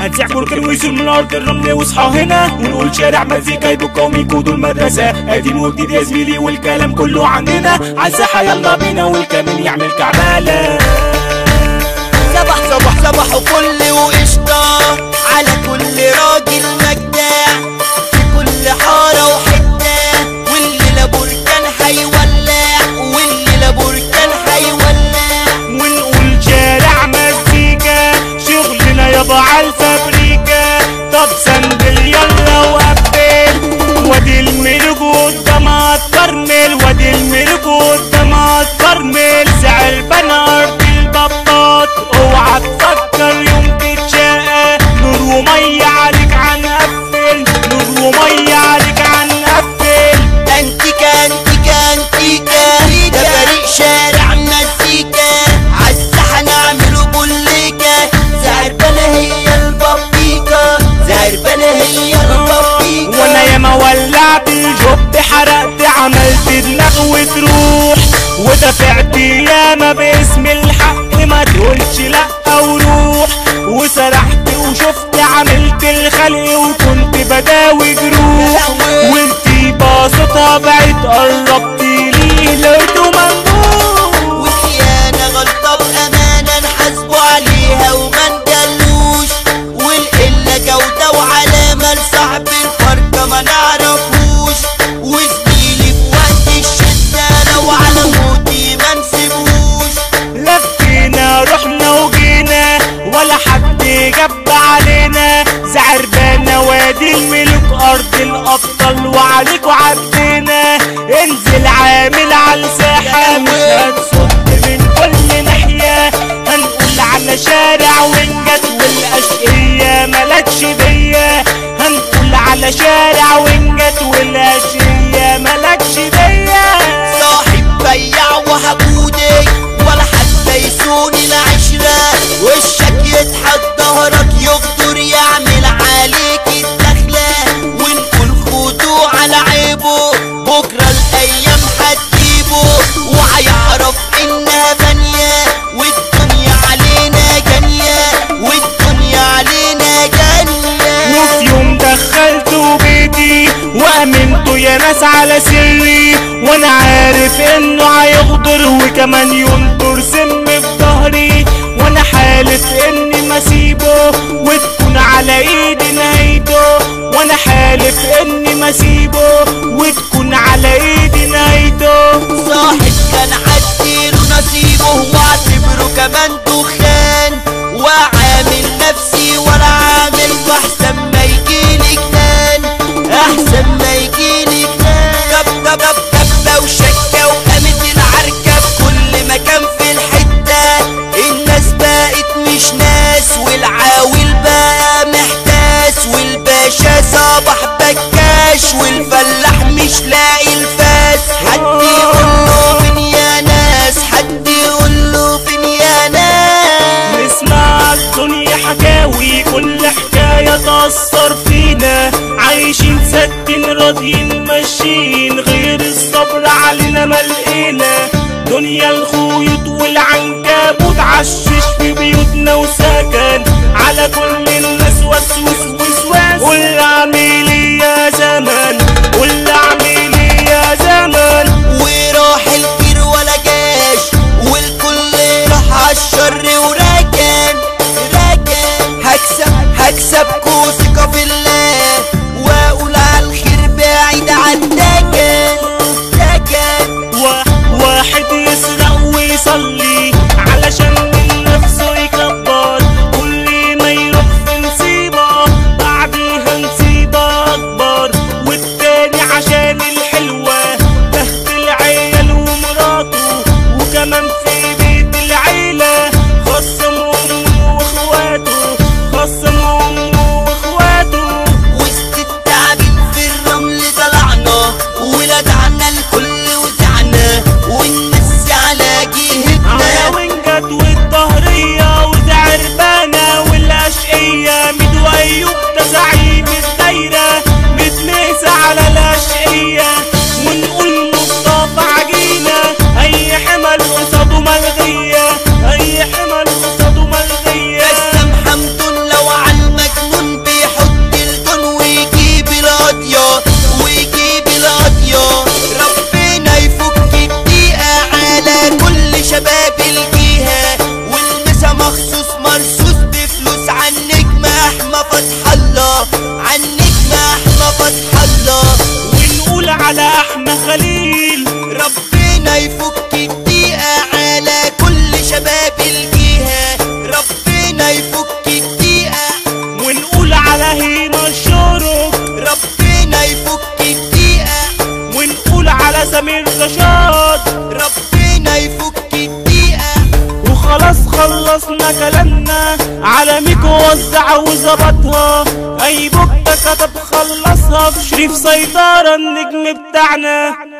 هنسيح بركان ويسير من ارض الرمل واصحى هنا ونقول شارع مزيكا يبقى ويكودوا المدرسة قديم وجديد يا زميلي والكلام كله عننا عالساحة يلا بينا والكمان يعمل كعبالة صباح صباح صباح وكل وقشطة على كل راجل مجدع في كل حارة وحتة واللي لا بركان هيولع واللي لا بركان هيولع ونقول شارع مزيكا شغلنا يابا عالفابريكا طب سندل يلا وقبل وادي الملك قدامها تكرمل وادي الملك قدامها تكرمل سعر بنا ارض البطاط اوعى تفكر يوم تتشقى نور ومية عليك عنقفل نور ومية عليك عنقفل انتيكا انتيكا انتيكا ده فريق شارع مزيكا عالساحة نعمله بوليكا زعربانة هي البابيكا زعربانة هي البابيكا وانا ياما ولعت الجب حرقت عملت دماغ وتروح ودفعت ياما باسم الحق ما تقولش لا وروح وسرحت وشفت عملت الخلق وكنت بداوي جروح وانتي باصتها بعيد قربت ليه لقيته ممنوع وخيانة غلطة بأمانة نحاسبه عليها وما ندلوش والقلة جودة وعلامة لصاحب الفرقة ما نعرفوش وزميلي في وقت الشدة لو على موتي ما نسيبوش لفينا رحنا وجينا ولا حد جاب علينا زعربانا وادي الملك ارض الابطال وعليكوا عدينا انزل عامل على الساحه مش هتصد من كل ناحيه هنقول على شارع وانجت والاشقيه ملكش ديه هنقول على شارع وانجت والاشقيه ملكش ديه صاحب بياع وهبودي ولا حتى يسوني العشرة وشك يضحك ظهرك يغدر يعمل عليك الدخلة ونقول خدوه على عيبه بكرة الأيام هتجيبه وهيعرف إنها فانية والدنيا علينا جانية والدنيا علينا جانية وفي يوم دخلته بيتي وامنته يا ناس على سري وانا عارف انه هيغدر وكمان ينطر سم في ظهري وانا حالف اني ما اسيبه وتكون على ايدي نهايته وانا حالف اني ما اسيبه وتكون على ايدي نهايته صاحب كان عديله نصيبه واعتبره كمان دخان وعامل نفسي ولا عامل واحسن ما يجيلي جنان احسن ما يجيلي جنان طب طب طب طب لو شكة وقامت العركة في كل مكان في الحتة الناس بقت مش ناس والعاوي بقى محتاس والباشا صباح بكاش والفلاح مش لاقي الفاس حد يقول له فين يا ناس حد يقول له فين يا ناس نسمع الدنيا حكاوي كل حكاية تأثر فينا عايشين ساكتين راضيين ماشيين غير الصبر علينا ملقينا دنيا الخيوط والعنكبوت عشش في بيوتنا وسكن على كل الناس وسوس وسواس قول اعملي يا زمان قول اعملي يا زمان وراح الخير ولا جاش والكل راح عالشر وراكن راكن هكسب هكسبكوا ثقة في الله واقول على الخير بعيد عن دكن دكن وا- واحد يسرق خلصنا كلامنا على ميكو وزع وظبطها اي بوكة كتب خلصها في شريف سيطرة النجم بتاعنا